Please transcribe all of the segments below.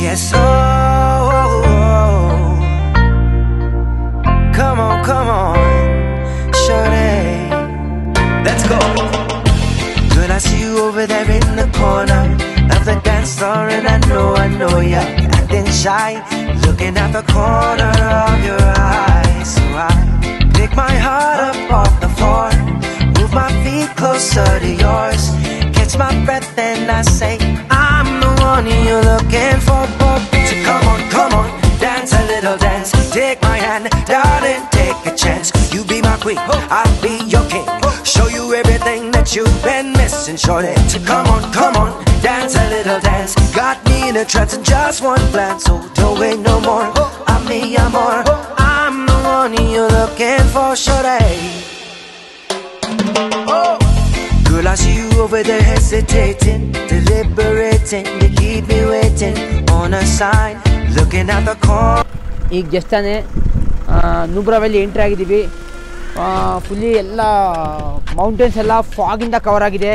Yes, oh, come on, come on, shorty, let's go. Girl, I see you over there in the corner of the dance floor, and I know, I know you're acting shy, looking at the corner of your eye. So I pick my heart up off the floor, move my feet closer to yours, catch my breath, and I say, I'm the one you're looking for. So come on, come on, dance a little dance, take my hand, darling, take a chance. You be my queen, I'll be your king. Show you everything that you've been missing, shorty. So come on, come on, dance a little dance. Got me in a trance in just one glance, so don't wait no more. I'm me, I'm more. I'm the one you're looking for, shorty. Oh. Girl, I see you over there hesitating, deliberating. You keep me waiting on a sign, looking at the corner. ಈಗ just ತಾನೇ Nubra valley entry ಆಗಿದ್ದೀವಿ fully ಎಲ್ಲ mountains ಎಲ್ಲ ಫಾಗಿಂದ cover ಆಗಿದೆ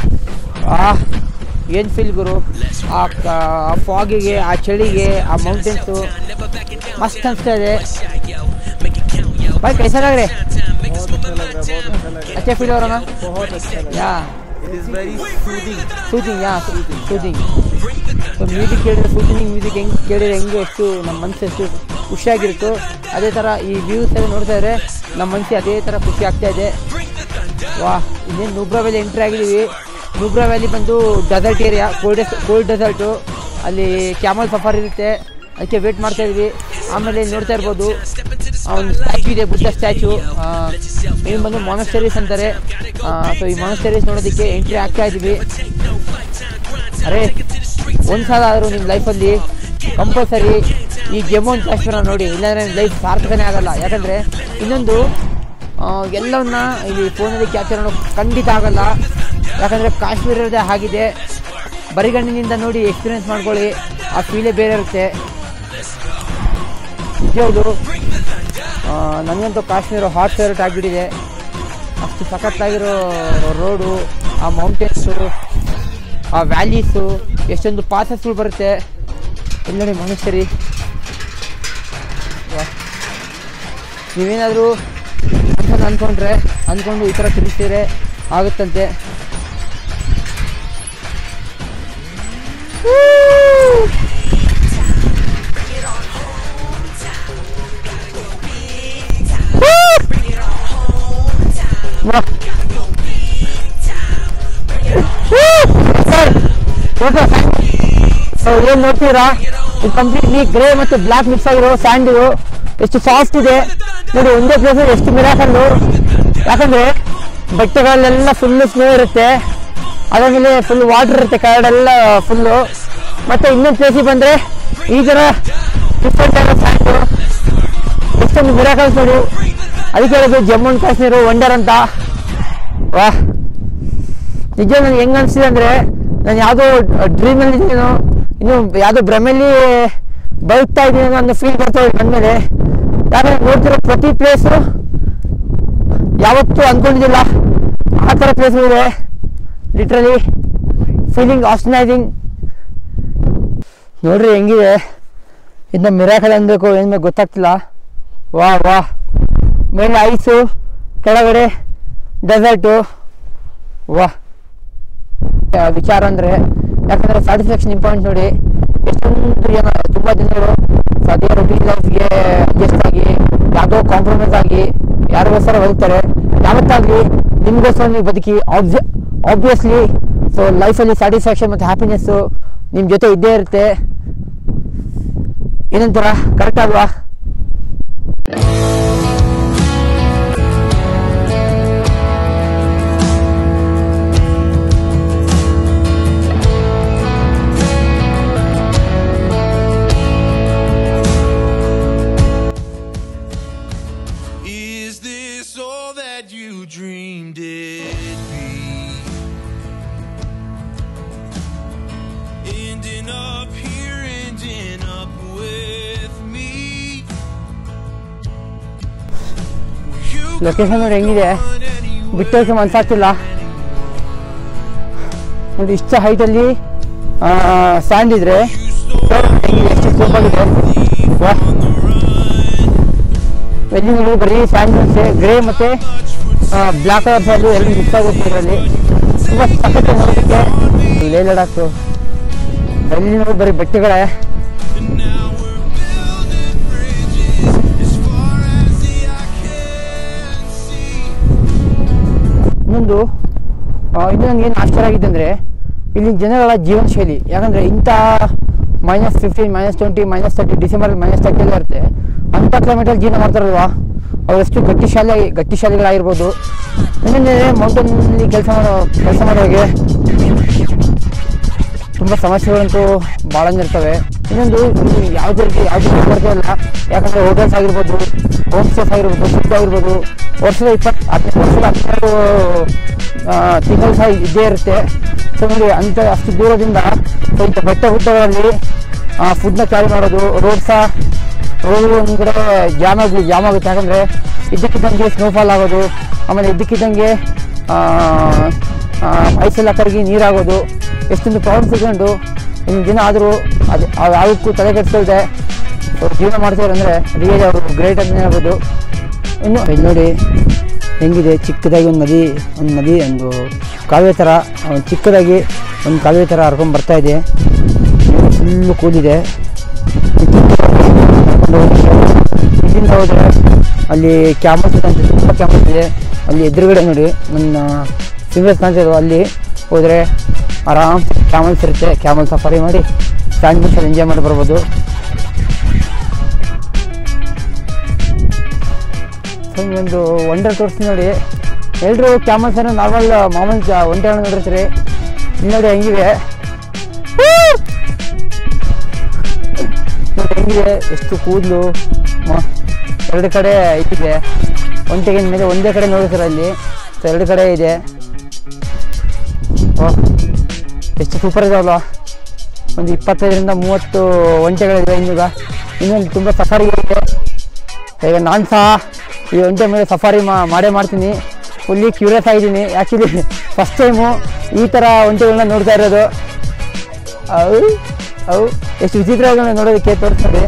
ಏನು feel ಗುರು ಆ ಫಾಗಿಗೆ ಆ ಚಳಿಗೆ ಆ ಮೌಂಟೇನ್ಸು ಮಸ್ತ್ ಅನಿಸ್ತಾ ಇದೆ ಬಾಯ್ ಕೈಸಾ ಲಗ್ ರहे अच्छा फील हो रहा ना या soothing yeah soothing so music ಕೇಳಿದ್ರೆ ಸೂತಿಂಗ್ ಮ್ಯೂಸಿಕ್ ಹೆಂಗೆ ಕೇಳಿದ್ರೆ ಹೆಂಗೆ ಎಷ್ಟು ನಮ್ಮ ಮನಸ್ಸು ಎಷ್ಟು ಖುಷಿಯಾಗಿರುತ್ತೋ ಅದೇ ಥರ ಈ ವ್ಯೂಸ್ ಎಲ್ಲ ನೋಡ್ತಾ ಇದ್ರೆ ನಮ್ಮ ಮನಸ್ಸಿಗೆ ಅದೇ ಥರ ಖುಷಿ ಆಗ್ತಾ ಇದೆ ವಾ ಇನ್ನೇನು ನೂಬ್ರಾ ವ್ಯಾಲಿ ಎಂಟ್ರಿ ಆಗಿದ್ದೀವಿ ನೂಬ್ರಾ ವ್ಯಾಲಿ ಬಂದು desert area cold cold desert ಅಲ್ಲಿ ಕ್ಯಾಮಲ್ ಸಫಾರಿ ಇರುತ್ತೆ ಅದಕ್ಕೆ ವೇಟ್ ಮಾಡ್ತಾ ಇದ್ವಿ ಆಮೇಲೆ ಇಲ್ಲಿ ನೋಡ್ತಾ ಇರ್ಬೋದು ಒಂದು ಸ್ಟ್ಯಾಚು ಇದೆ ಬುದ್ಧ ಸ್ಟ್ಯಾಚು ಏನು ಬಂದು ಮೊನಸ್ಟರೀಸ್ ಅಂತಾರೆ ಸೊ ಈ ಮೊನಸ್ಟರೀಸ್ ನೋಡೋದಕ್ಕೆ ಎಂಟ್ರಿ ಆಗ್ತಾ ಇದ್ದೀವಿ ಅರೆ ಒಂದು ಸಲ ಆದರೂ ನಿಮ್ಮ ಲೈಫಲ್ಲಿ ಕಂಪಲ್ಸರಿ ಈ ಜಮ್ಮು ಆ್ಯಂಡ್ ಕಾಶ್ಮೀರ ನೋಡಿ ಇಲ್ಲಾಂದರೆ ನಿಮ್ಮ ಲೈಫ್ ಸಾರ್ಥಕನೇ ಆಗಲ್ಲ ಯಾಕಂದರೆ ಇನ್ನೊಂದು ಆ, ಎಲ್ಲವನ್ನ ಇಲ್ಲಿ ಫೋನಲ್ಲಿ ಕ್ಯಾಪ್ಚರ್ ಮಾಡೋಕೆ ಖಂಡಿತ ಆಗಲ್ಲ ಯಾಕಂದರೆ ಕಾಶ್ಮೀರದೇ ಆಗಿದೆ ಬರಿಗಣ್ಣಿನಿಂದ ನೋಡಿ ಎಕ್ಸ್ಪೀರಿಯೆನ್ಸ್ ಮಾಡ್ಕೊಳ್ಳಿ ಆ ಫೀಲೇ ಬೇರೆ ಇರುತ್ತೆ ನಿಜವಾಗ್ಲು ಆ, ನನಗಂತೂ ಕಾಶ್ಮೀರ ಹಾಟ್ ಫೇವ್ರೇಟ್ ಆಗಿಬಿಟ್ಟಿದೆ ಅಷ್ಟು ಸಖತ್ತಾಗಿರೋ ರೋಡು ಆ ಮೌಂಟೇನ್ಸು ಆ ವ್ಯಾಲೀಸು ಎಷ್ಟೊಂದು ಪಾಸಸ್ಗಳು ಬರುತ್ತೆ ಇಲ್ಲಿ ನೋಡಿ ಮನುಷ್ಯರಿ ನೀವೇನಾದರೂ ಅಂತ ಅಂದ್ಕೊಂಡ್ರೆ ಅಂದ್ಕೊಂಡು ಈ ಥರ ತಿರುಗ್ತಿದ್ರೆ ಆಗುತ್ತಂತೆ ಏನು ನೋಡ್ತೀರಾ ಇದು ಕಂಪ್ಲೀಟ್ಲಿ ಗ್ರೇ ಮತ್ತು ಬ್ಲ್ಯಾಕ್ ಮಿಕ್ಸ್ ಆಗಿರೋ ಸ್ಯಾಂಡ್ ಇದು ಎಷ್ಟು ಸಾಫ್ಟ್ ಇದೆ ನೋಡಿ ಒಂದೇ ಪ್ಲೇಸ್ ಎಷ್ಟು ಮಿರಾಕಲ್ಲು ಯಾಕಂದ್ರೆ ಬಟ್ಟೆಗಳಲ್ಲೆಲ್ಲ ಫುಲ್ಲು ಸ್ನೋ ಇರುತ್ತೆ ಅದಾದ್ಮೇಲೆ ಫುಲ್ ವಾಟರ್ ಇರುತ್ತೆ ಕೆಳಗಡೆಲ್ಲ ಫುಲ್ಲು ಮತ್ತೆ ಇನ್ನೊಂದು ಪ್ಲೇಸಿಗೆ ಬಂದ್ರೆ ಈ ಥರ ಡಿಫ್ರೆಂಟ್ ಆಗಿರೋ ಸ್ಯಾಂಡು ಎಷ್ಟೊಂದು ಮಿರಾಕಲ್ಸ್ ನೋಡಿ ಅದಕ್ಕೆ ಹೇಳೋದು ಜಮ್ಮು ಅಂಡ್ ಕಾಶ್ಮೀರ ವಂಡರ್ ಅಂತ ವಾಹ್ ನಿಜ ನನಗೆ ಹೆಂಗ್ ಅನ್ಸಿದೆ ಅಂದ್ರೆ ನಾನು ಯಾವುದೋ ಡ್ರೀಮಲ್ಲಿ ಇದ್ದೀನೋ ಇನ್ನು ಯಾವುದೋ ಭ್ರಮೆಯಲ್ಲಿ ಬದುಕ್ತಾ ಇದ್ದೀನಿ ಅನ್ನೋ ಫೀಲ್ ಬರ್ತಾ ಇದೆ ಬಂದ್ಮೇಲೆ ಯಾಕಂದ್ರೆ ನೋಡ್ತಿರೋ ಪ್ರತಿ ಪ್ಲೇಸು ಯಾವತ್ತೂ ಅಂದ್ಕೊಂಡಿದ್ದಿಲ್ಲ ಆ ಥರ ಪ್ಲೇಸ್ಗಳಿದೆ ಲಿಟ್ರಲಿ ಫೀಲಿಂಗ್ ಆಸ್ಟನೈಸಿಂಗ್ ನೋಡ್ರಿ ಹೆಂಗಿದೆ ಇದನ್ನ ಮಿರಾಕಲ್ ಅನ್ಬೇಕು ಏನು ಗೊತ್ತಾಗ್ತಿಲ್ಲ ವಾ ವಾ ಮೇಲೆ ಐಸು ಕೆಳಗಡೆ ಡೆಸರ್ಟು ವಾ ಆ, ವಿಚಾರ ಅಂದರೆ ಯಾಕಂದರೆ ಸ್ಯಾಟಿಸ್ಫ್ಯಾಕ್ಷನ್ ಇಂಪಾರ್ಟೆಂಟ್ ನೋಡಿ ಎಷ್ಟೊಂದು ಜನ ತುಂಬ ಜನರು ಸೊ ಅದೇ ರೊಟೀನ್ ಲೈಫ್ಗೆ ಅಡ್ಜಸ್ಟ್ ಆಗಿ ಯಾವುದೋ ಕಾಂಪ್ರಮೈಸ್ ಆಗಿ ಯಾರಿಗೋಸ್ಕರ ಬದುಕ್ತಾರೆ ಯಾವತ್ತಾಗಲಿ ನಿಮಗೋಸ್ಕರ ನೀವು ಬದುಕಿ ಆಬ್ಜೆ ಆಬ್ವಿಯಸ್ಲಿ ಸೊ ಲೈಫಲ್ಲಿ ಸ್ಯಾಟಿಸ್ಫ್ಯಾಕ್ಷನ್ ಮತ್ತು ಹ್ಯಾಪಿನೆಸ್ಸು ನಿಮ್ಮ ಜೊತೆ ಇದ್ದೇ ಇರುತ್ತೆ ಏನಂತಾರ ಕರೆಕ್ಟ್ ಅಲ್ವಾ Is this all that you dreamed it'd be? Ending up here, ending up with me. You location ನೋಡಿ ಹೆಂಗಿದೆ ಬಿಟ್ಟೋಕೆ ಮನ್ಸಾಗ್ತಿಲ್ಲ ನೋಡಿ ಇಷ್ಟು ಹೈಟಲ್ಲಿ ಸ್ಟ್ಯಾಂಡ್ ಇದ್ರೆ ಎಷ್ಟು ಸೂಪಾಗಿದೆ ವಾ ವೆಜ್ಜಿನಲ್ಲಿ ಬರೀ ಸ್ಯಾಂಡ್ವಿಚ್ ಗ್ರೇ ಮತ್ತು ಬ್ಲ್ಯಾಕ್ ಕಲರ್ ಸ್ಯಾಂಡು ಎರಡು ಮಿಕ್ಸ್ ಆಗುತ್ತೆ ಇದರಲ್ಲಿ ತುಂಬ ಸಖತ್ ನೋಡೋದಕ್ಕೆ ಲೇ ಲಡಾಖು ಎಲ್ಲಿ ನೋಡಿ ಬರೀ ಬಟ್ಟೆಗಳೇ ಇನ್ನೊಂದು ಆ, ಇನ್ನು ನನಗೆ ಏನು ಆಶ್ಚರ್ಯ ಆಗಿದೆ ಅಂದರೆ ಇಲ್ಲಿನ ಜನಗಳ ಜೀವನ ಶೈಲಿ ಯಾಕಂದರೆ ಇಂಥ minus fifteen minus twenty minus thirty December minus thirty ಎಲ್ಲ ಇರುತ್ತೆ ಅಂಥ ಕ್ಲೈಮೇಟಲ್ಲಿ ಜೀವನ ಮಾಡ್ತಾರಲ್ವಾ ಅವರೆಷ್ಟು ಗಟ್ಟಿಶಾಲಿ ಗಟ್ಟಿಶಾಲಿಗಳಾಗಿರ್ಬೋದು ಇನ್ನೊಂದೇ ಮೌಂಟೇನಲ್ಲಿ ಕೆಲಸ ಮಾಡೋ ಕೆಲಸ ಮಾಡೋರಿಗೆ ತುಂಬ ಸಮಸ್ಯೆಗಳಂತೂ ಭಾಳ ಇರ್ತವೆ ಇನ್ನೊಂದು ಇಲ್ಲಿ ಯಾವುದೇ ರೀತಿ ಯಾವುದೇ ರೀತಿ ಕೊರತೆ ಇಲ್ಲ ಯಾಕಂದರೆ ಹೋಟೆಲ್ಸ್ ಆಗಿರ್ಬೋದು ಹೋಮ್ ಸ್ಟೇಸ್ ಆಗಿರ್ಬೋದು ಫುಡ್ ಆಗಿರ್ಬೋದು ವರ್ಷದ ಇಪ್ಪತ್ತು ಹದಿನೈದು ವರ್ಷದ ಹನ್ನೆರಡು ತಿಂಗಳು ಸಹ ಇದ್ದೇ ಇರುತ್ತೆ ಸೊ ನೋಡಿ ಅಂಥ ಅಷ್ಟು ದೂರದಿಂದ ಸೊ ಇಂಥ ಬೆಟ್ಟ ಗುಡ್ಡಗಳಲ್ಲಿ ಫುಡ್ನ ಕ್ಯಾರಿ ಮಾಡೋದು ರೋಡ್ ಸಹ ರೋಡ್ ಒಂದು ಕಡೆ ಜಾಮ್ ಆಗಿ ಜಾಮ್ ಆಗುತ್ತೆ ಯಾಕಂದರೆ ಇದ್ದಕ್ಕಿದ್ದಂಗೆ ಸ್ನೋಫಾಲ್ ಆಗೋದು ಆಮೇಲೆ ಇದ್ದಕ್ಕಿದ್ದಂಗೆ ಐಸೆಲ್ಲ ಕರಗಿ ನೀರಾಗೋದು ಎಷ್ಟೊಂದು ಪ್ರಾಬ್ಲಮ್ಸ್ ಇಟ್ಕೊಂಡು ಇನ್ನು ದಿನ ಆದರೂ ಅದು ಅದು ಯಾವುದಕ್ಕೂ ತಲೆ ಕೆಡಿಸ್ಕೊಳ್ದೆ ಅವ್ರು ಜೀವನ ಮಾಡ್ತಾರೆ ಅಂದರೆ ರಿಯಲಿ ಅವರು ಗ್ರೇಟ್ ಅಂತ ಹೇಳ್ಬೋದು ಇನ್ನು ಇಲ್ಲಿ ನೋಡಿ ಹೆಂಗಿದೆ ಚಿಕ್ಕದಾಗಿ ಒಂದು ನದಿ ಒಂದು ನದಿ ಒಂದು ಕಾಲುವೆ ಥರ ಒಂದು ಚಿಕ್ಕದಾಗಿ ಒಂದು ಕಾಲುವೆ ಥರ ಹರ್ಕೊಂಡು ಬರ್ತಾ ಇದೆ ಫುಲ್ಲು ಕೂದಿದೆ ಇಲ್ಲಿಂದ ಹೋದರೆ ಅಲ್ಲಿ ಕ್ಯಾಮಲ್ಸ್ ಇದೆ ಅಂತ ತುಂಬ ಕ್ಯಾಮಲ್ಸ್ ಇದೆ ಅಲ್ಲಿ ಎದುರುಗಡೆ ನೋಡಿ ನನ್ನ ಫಿಂಗರ್ಸ್ ಕಾಣ್ತಿದ್ರು ಅಲ್ಲಿ ಹೋದರೆ ಆರಾಮ್ ಕ್ಯಾಮಲ್ಸ್ ಇರುತ್ತೆ ಕ್ಯಾಮಲ್ ಸಫಾರಿ ಮಾಡಿ ಸ್ಯಾಂಡ್ವಿಚಲ್ಲಿ ಎಂಜಾಯ್ ಮಾಡಿ ಬರ್ಬೋದು ಸೊ ಒಂದು ವಂಡರ್ ತೋರಿಸ್ತೀನಿ ನೋಡಿ ಎಲ್ಲರೂ ಕ್ಯಾಮಲ್ಸ್ ಏನೋ ನಾರ್ಮಲ್ ಮಾಮೂಲಿ ಜ- ಒಂಟೆಗಳನ್ನ ನೋಡಿರ್ತೀರಿ ಇಲ್ಲಿ ನೋಡಿ ಹೆಂಗಿವೆ ನೋಡಿ ಹೆಂಗಿದೆ ಎಷ್ಟು ಕೂದಲು ಎರಡು ಕಡೆ ಇಟ್ಟಿದೆ ಒಂಟೆಗಿನ ಮೇಲೆ ಒಂದೇ ಕಡೆ ನೋಡಿದ್ರೆ ಅಲ್ಲಿ ಸೊ ಎರಡು ಕಡೆ ಇದೆ ಓ ಎಷ್ಟು ಸೂಪರ್ ಇದಾವಲ್ಲ ಒಂದು ಇಪ್ಪತ್ತೈದರಿಂದ ಮೂವತ್ತು ಒಂಟೆಗಳಿವೆ ಇನ್ನೀಗ ಇನ್ನೊಂದು ತುಂಬ ಸಫಾರಿಗಳಿದೆ ಈಗ ನಾನು ಸಹ ಈ ಒಂಟೆ ಮೇಲೆ ಸಫಾರಿ ಮಾ- ಮಾಡೇ ಮಾಡ್ತೀನಿ ಫುಲ್ಲಿ ಕ್ಯೂರಿಯಸ್ ಆಗಿದ್ದೀನಿ ಆ್ಯಕ್ಚುಲಿ ಫಸ್ಟ್ ಟೈಮು ಈ ಥರ ಒಂಟೆಗಳನ್ನ ನೋಡ್ತಾ ಇರೋದು ಅವು ಅವು ಎಷ್ಟು ವಿಚಿತ್ರಗಳನ್ನ ನೋಡೋದಕ್ಕೆ ತೋರಿಸ್ತಾರೆ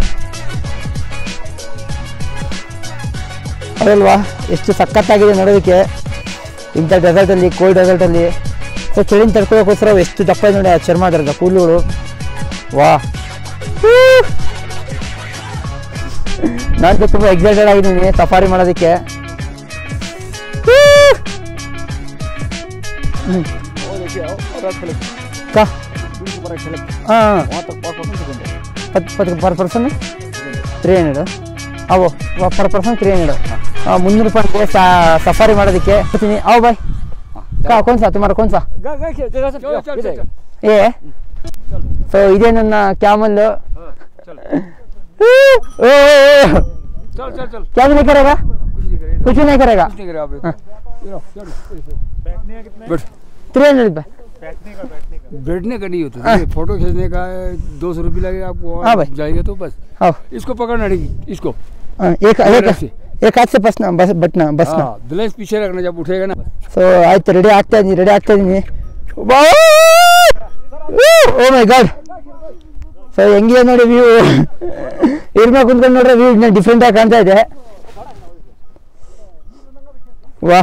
ಅದಲ್ವಾ ಎಷ್ಟು ಸಖತ್ತಾಗಿದೆ ನೋಡೋದಕ್ಕೆ ಇಂಥ ಡೆಸರ್ಟಲ್ಲಿ ಕೋಲ್ಡ್ ಡೆಸರ್ಟಲ್ಲಿ ಸೊ ಚಳಿನ ತಡ್ಕೊಳ್ಳೋಕ್ಕೋಸ್ಕರ ಅವು ಎಷ್ಟು ದಪ್ಪ ಇದೆ ನೋಡಿ ಆ ಚರ್ಮ ಅದರದ ಕೂದಲುಗಳು ವಾ ನಾನು ತುಂಬ ಎಕ್ಸೈಟೆಡ್ ಆಗಿದ್ದೀನಿ ಸಫಾರಿ ಮಾಡೋದಕ್ಕೆ ಹ್ಮ್. ಕಾ ಹಾಂ ಪರ್ ಪರ್ಸನ್ ತ್ರೀ ಹಂಡ್ರೆಡ್ ಅವು ಪರ್ ಪರ್ಸನ್ ತ್ರೀ ಹಂಡ್ರೆಡ್ ಮುನ್ನೂರು ರೂಪಾಯಿ ಸಫಾರಿ ಮಾಡೋದಕ್ಕೆ ಬರ್ತೀನಿ ಅವು ಬಾಯ್ ಕಾ ಕೊಂದ್ಸ ತುಮಾರ ಕೊಂದ್ಸ ಏ ಸೊ ಇದೇ ನನ್ನ ಕ್ಯಾಮಲ್ चल चल चल क्या भी नहीं करेगा कुछ भी नहीं करेगा नहीं करे आप हाँ। बैठ थ्री हंड्रेड रुपये बैठने का नहीं होता देखिए, फोटो खींचने का दो सौ रुपये लगेगा आपको और हाँ भाई। जाएंगे तो बस हाँ इसको पकड़ना अड़ेगी इसको हाँ, एक मेरे एक से। एक हाथ से बसना बस बटना बसना हाँ बैलेंस पीछे रखना जब उठेगा ना ಸೊ ಆಯ್ತು ರೆಡಿ ಆಗ್ತಾ ಇದ್ದೀನಿ ರೆಡಿ ಆಗ್ತಾ ಇದ್ದೀನಿ ಓ ಮೈ ಗಾಡ್ ಸೊ ಹೆಂಗಿದೆ ನೋಡಿ ವ್ಯೂ ಇರ್ಬೇಕು ಕುಂತ್ಕೊಂಡು ನೋಡ್ರೆ ವ್ಯೂ ಇನ್ನ ಡಿಫ್ರೆಂಟ್ ಆಗಿ ಕಾಣ್ತಾ ಇದೆ ವಾ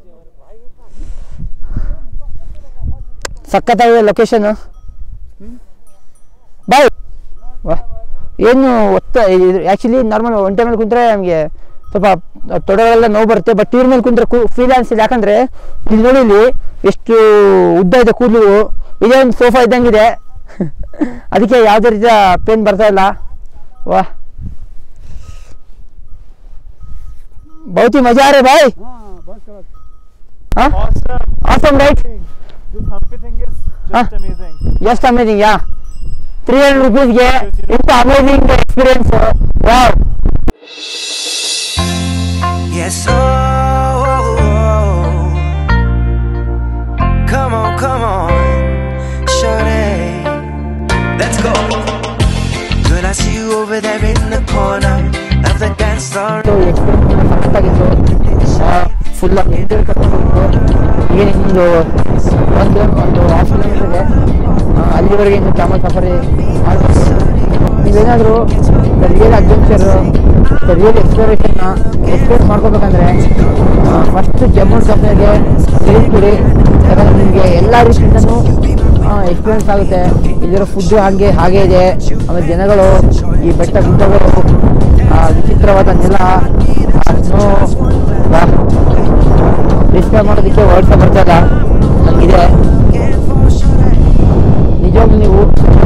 ಸಖತ್ತಾಗಿದೆ ಲೊಕೇಶನ್ ಬಾಯ್ ವಾ ಏನು ಒತ್ತ ಆ್ಯಕ್ಚುಲಿ ನಾರ್ಮಲ್ ಒಂಟೆ ಮೇಲೆ ಕುಂತ್ರೆ ನಮಗೆ ಸ್ವಲ್ಪ ತೊಡೆಗಳೆಲ್ಲ ನೋವು ಬರುತ್ತೆ ಬಟ್ ಇವ್ರ ಮೇಲೆ ಕುಂತ್ರೆ ಕೂ ಫೀಲ್ ಅನಿಸಿಲ್ಲ ಯಾಕಂದರೆ ಇಲ್ಲಿ ನೋಡಿ ಇಲ್ಲಿ ಎಷ್ಟು ಉದ್ದ ಇದೆ ಕೂದಲು ಇದೇ ಒಂದು ಸೋಫಾ ಇದ್ದಂಗಿದೆ ಅದಕ್ಕೆ ಯಾವುದೇ ರೀತಿಯ ಪೇನ್ ಬರ್ತಾ ಇಲ್ಲ ವಾ बहुत ही मजा आ रहा है भाई हाँ awesome right This Humpy thing is just Huh? amazing. just amazing yeah 300 rupees ಗೆ ಇಂಥ amazing experience wow Yes, oh, oh, oh. Come on, come on, shorty. Let's go. Girl, I see you over there in the corner of the dance floor. ಸಖತ್ತಾಗಿತ್ತು full enjoy ಕರ್ಕೊಂಡು ಈಗ ನಿಮ್ಮದು ಒಂದು ಒಂದು half kilometre ಇದೆ ಆ, ಅಲ್ಲಿವರೆಗೆ ಇನ್ನು ಕ್ಯಾಮಲ್ ಸಫಾರಿ ಮಾಡಬೇಕು ನೀವೇನಾದರೂ ರಿಯಲ್ ಅಡ್ವೆಂಚರ್ ರಿಯಲ್ ಎಕ್ಸ್ಪ್ಲೋರೇಷನ್ನ ಎಕ್ಸ್ಪೀರಿಯನ್ಸ್ ಮಾಡ್ಕೋಬೇಕಂದ್ರೆ ಫಸ್ಟ್ ಜಮ್ಮು ಕಾಶ್ಮೀರ್ಗೆ ಭೇಟಿ ಕೊಡಿ ಯಾಕಂದರೆ ನಿಮಗೆ ಎಲ್ಲ ರೀತಿಯಿಂದನೂ ಎಕ್ಸ್ಪೀರಿಯನ್ಸ್ ಆಗುತ್ತೆ ಇಲ್ಲಿರೋ ಫುಡ್ಡು ಹಾಗೆ ಹಾಗೆ ಇದೆ ಆಮೇಲೆ ಜನಗಳು ಈ ಬೆಟ್ಟ ಗುಡ್ಡಗಳು ಆ ವಿಚಿತ್ರವಾದ ನೆಲ ಆ ಸ್ನೋ ಡಿಸ್ಕ್ರೈಬ್ ಮಾಡೋದಕ್ಕೆ ವರ್ಡ್ಸ ಬರ್ತಾ ಇಲ್ಲ ನನಗಿದೆ ನಿಜವಾಗ್ಲೂ ನೀವು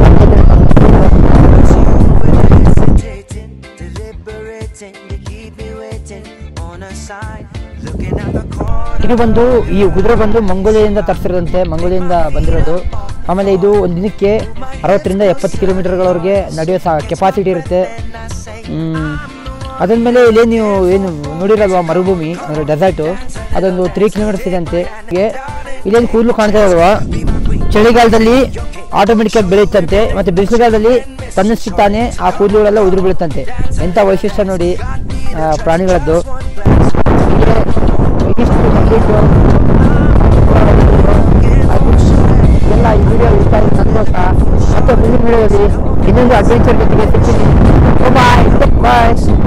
Hesitating, deliberating, you keep me waiting on a side, looking at the corner. ಇದು ಬಂದು ಈ ಕುದುರೆ ಬಂದು ಮಂಗೋಲಿಯಿಂದ ತರಿಸಿರೋದಂತೆ ಮಂಗೋಲಿಯಿಂದ ಬಂದಿರೋದು ಆಮೇಲೆ ಇದು ಒಂದು ದಿನಕ್ಕೆ ಅರವತ್ತರಿಂದ ಎಪ್ಪತ್ತು ಕಿಲೋಮೀಟರ್ಗಳವರೆಗೆ ನಡೆಯೋ ಸಹ ಕೆಪಾಸಿಟಿ ಇರುತ್ತೆ ಹ್ಮ್. ಅದಾದ್ಮೇಲೆ ಇಲ್ಲಿ ನೀವು ಏನು ನೋಡಿರಲ್ವಾ ಮರುಭೂಮಿ ಅಂದರೆ ಡೆಸರ್ಟು ಅದೊಂದು ತ್ರೀ ಕಿಲೋಮೀಟರ್ಸ್ ಇದೆ ಅಂತೆ ಹೀಗೆ ಇಲ್ಲೇನು ಕೂದಲು ಕಾಣ್ತಾ ಇಲ್ವಾ ಚಳಿಗಾಲದಲ್ಲಿ ಆಟೋಮೆಟಿಕ್ ಆಗಿ ಬೆಳೆಯುತ್ತಂತೆ ಮತ್ತು ಬಿಸಿಲುಗಾಲದಲ್ಲಿ ತನ್ನಷ್ಟು ತಾನೇ ಆ ಕೂದಲುಗಳೆಲ್ಲ ಉದುರು ಬೀಳುತ್ತಂತೆ ಎಂಥ ವೈಶಿಷ್ಟ್ಯ ನೋಡಿ ಆ, ಪ್ರಾಣಿಗಳದ್ದು ಹೀಗೆ ಇದಿಷ್ಟು ಕಂಪ್ಲೀಟು ಎಲ್ಲ ಈ ವಿಡಿಯೋ ಇಷ್ಟ ಆಯ್ತು ಸಂತೋಷ ಮತ್ತೆ ಮುಂದಿನ ವಿಡಿಯೋದಲ್ಲಿ ಇನ್ನೊಂದು ಅಡ್ವೆಂಚರ್ ಜೊತೆಗೆ ಸಿಗ್ತೀನಿ ಬಾಯ್ ಬಾಯ್